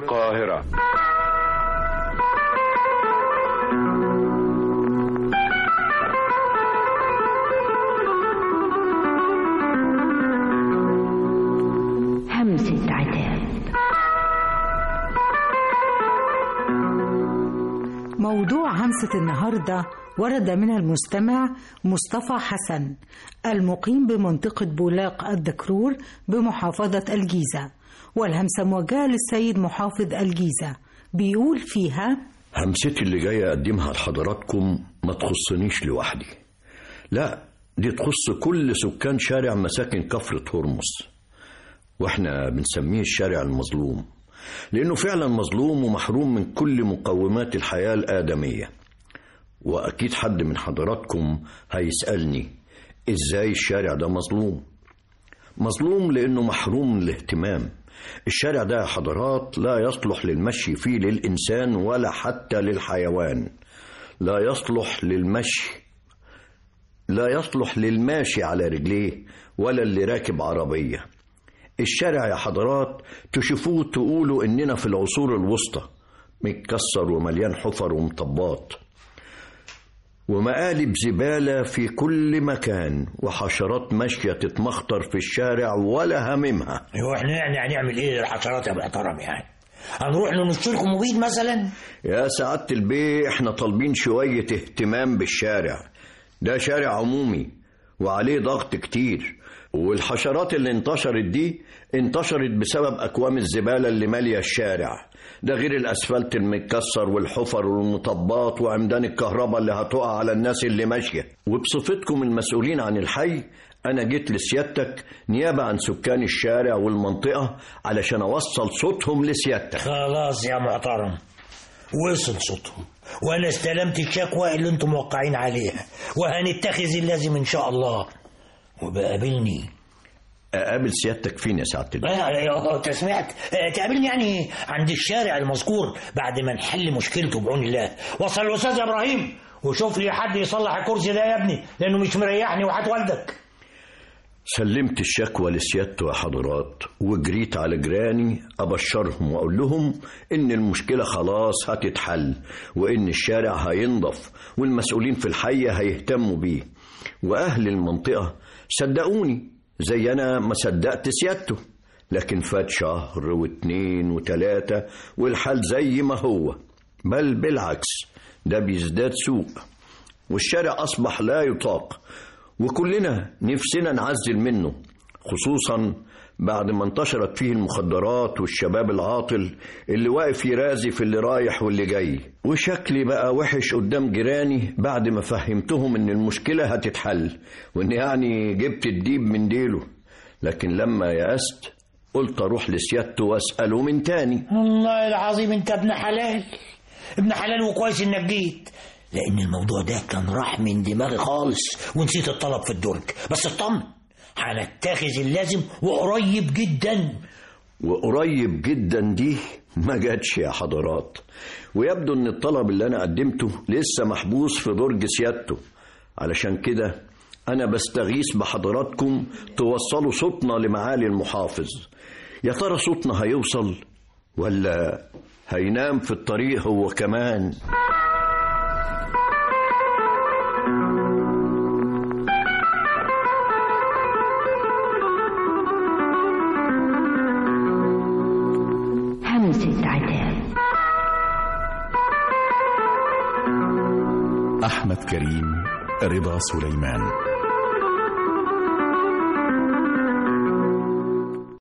القاهرة همسة عتاب موضوع همسة النهاردة ورد من المستمع مصطفى حسن المقيم بمنطقة بولاق الدكرور بمحافظة الجيزة والهمسة موجهة للسيد محافظ الجيزة بيقول فيها همستي اللي جاي أقدمها لحضراتكم ما تخصنيش لوحدي لا دي تخص كل سكان شارع مساكن كفر هرمس واحنا بنسميه الشارع المظلوم لأنه فعلا مظلوم ومحروم من كل مقومات الحياة الآدمية وأكيد حد من حضراتكم هيسألني إزاي الشارع ده مظلوم مظلوم لأنه محروم من الاهتمام الشارع ده يا حضرات لا يصلح للمشي فيه للإنسان ولا حتى للحيوان لا يصلح للمشي لا يصلح للماشي على رجليه ولا اللي راكب عربية الشارع يا حضرات تشوفوه تقولوا إننا في العصور الوسطى متكسر ومليان حفر ومطبات ومقالب زبالة في كل مكان وحشرات ماشية تتمخطر في الشارع ولا هممها هو احنا يعني هنعمل ايه للحشرات يا محترم يعني هنروح ننشركم مبيد مثلا يا سعادة البيه احنا طالبين شوية اهتمام بالشارع ده شارع عمومي وعليه ضغط كتير والحشرات اللي انتشرت دي انتشرت بسبب أكوام الزبالة اللي مالية الشارع ده غير الأسفلت المتكسر والحفر والمطبات وعمدان الكهرباء اللي هتقع على الناس اللي ماشية وبصفتكم المسؤولين عن الحي أنا جيت لسيادتك نيابة عن سكان الشارع والمنطقة علشان أوصل صوتهم لسيادتك خلاص يا محترم وصل صوتهم وانا استلمت الشكوى اللي انتم موقعين عليها وهنتخذ اللازم ان شاء الله وبقابلني أقابل سيادتك فين يا سعادة البيه اه انت سمعت آه، تقابلني يعني عند الشارع المذكور بعد ما نحل مشكلته بعون الله وصل الاستاذ ابراهيم وشوف لي حد يصلح الكرسي ده يا ابني لانه مش مريحني وحات والدك سلمت الشكوى لسيادته يا حضرات وجريت على جيراني أبشرهم وأقول لهم إن المشكلة خلاص هتتحل وإن الشارع هينضف والمسؤولين في الحي هيهتموا بيه وأهل المنطقة صدقوني زي أنا ما صدقت سيادته لكن فات شهر واتنين وتلاتة والحال زي ما هو بل بالعكس ده بيزداد سوء والشارع أصبح لا يطاق وكلنا نفسنا نعزل منه خصوصا بعد ما انتشرت فيه المخدرات والشباب العاطل اللي واقف يرازي في اللي رايح واللي جاي وشكلي بقى وحش قدام جيراني بعد ما فهمتهم ان المشكلة هتتحل وان يعني جبت الديب من ديله لكن لما يأست قلت اروح لسيادته واسأله من تاني والله العظيم انت ابن حلال ابن حلال وكويس انك جيت لان الموضوع ده كان راح من دماغي خالص ونسيت الطلب في الدرج بس اطمن هنتخذ اللازم وقريب جدا وقريب جدا دي ما جاتش يا حضرات ويبدو ان الطلب اللي انا قدمته لسه محبوس في درج سيادته علشان كده انا بستغيث بحضراتكم توصلوا صوتنا لمعالي المحافظ يا ترى صوتنا هيوصل ولا هينام في الطريق هو كمان همسة عتاب أحمد كريم رضا سليمان